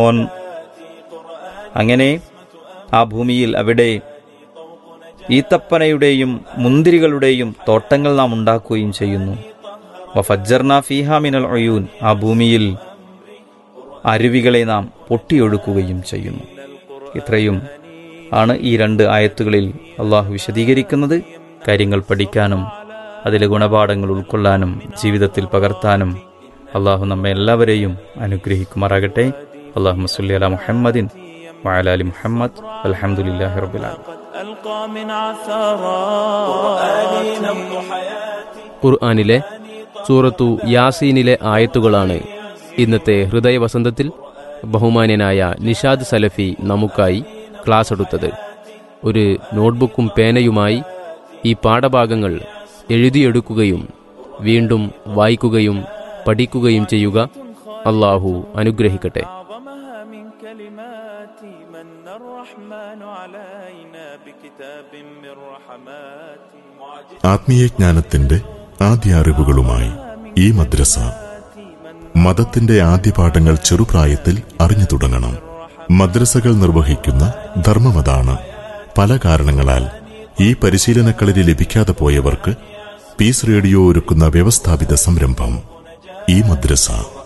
ഓൻ അങ്ങനെ ആ ഭൂമിയിൽ അവിടെ ഈത്തപ്പനയുടെയും മുന്തിരികളുടെയും തോട്ടങ്ങൾ നാം ഉണ്ടാക്കുകയും ചെയ്യുന്നു വഫജ്ജർന ഫീഹാമിനൽ ഒയൂൻ ആ ഭൂമിയിൽ അരുവികളെ നാം പൊട്ടിയൊഴുക്കുകയും ചെയ്യുന്നു ഇത്രയും ആണ് ഈ രണ്ട് ആയത്തുകളിൽ അള്ളാഹു വിശദീകരിക്കുന്നത് കാര്യങ്ങൾ പഠിക്കാനും അതിലെ ഗുണപാഠങ്ങൾ ഉൾക്കൊള്ളാനും ജീവിതത്തിൽ പകർത്താനും അള്ളാഹു നമ്മെ എല്ലാവരെയും അനുഗ്രഹിക്കുമാറാകട്ടെ അള്ളാഹു മസുല്ലി അല മുഹമ്മദിൻ വഅലാലി മുഹമ്മദ് അലഹമുല്ലാഹി റബുലാലും ألقى من عثرات نبض حياتي ഖുർആാനിലെ സൂറത്തു യാസീനിലെ ആയത്തുകളാണ് ഇന്നത്തെ ഹൃദയവസന്തത്തിൽ ബഹുമാന്യനായ നിഷാദ് സലഫി നമുക്കായി ക്ലാസ് എടുത്തത് ഒരു നോട്ട്ബുക്കും പേനയുമായി ഈ പാഠഭാഗങ്ങൾ എഴുതിയെടുക്കുകയും വീണ്ടും വായിക്കുകയും പഠിക്കുകയും ചെയ്യുക അള്ളാഹു അനുഗ്രഹിക്കട്ടെ أعظمها من كلمات من الرحمن علينا بكتاب من رحماته ആത്മീയജ്ഞാനത്തിന്റെ ആദ്യ അറിവുകളുമായി ഈ മദ്രസ മതത്തിന്റെ ആദ്യ പാഠങ്ങൾ ചെറുപ്രായത്തിൽ അറിഞ്ഞു തുടങ്ങണം മദ്രസകൾ നിർവഹിക്കുന്ന ധർമ്മമതാണ് പല കാരണങ്ങളാൽ ഈ പരിശീലനക്കളരി ലഭിക്കാതെ പോയവർക്ക് പീസ് റേഡിയോ ഒരുക്കുന്ന വ്യവസ്ഥാപിത സംരംഭം ഈ മദ്രസ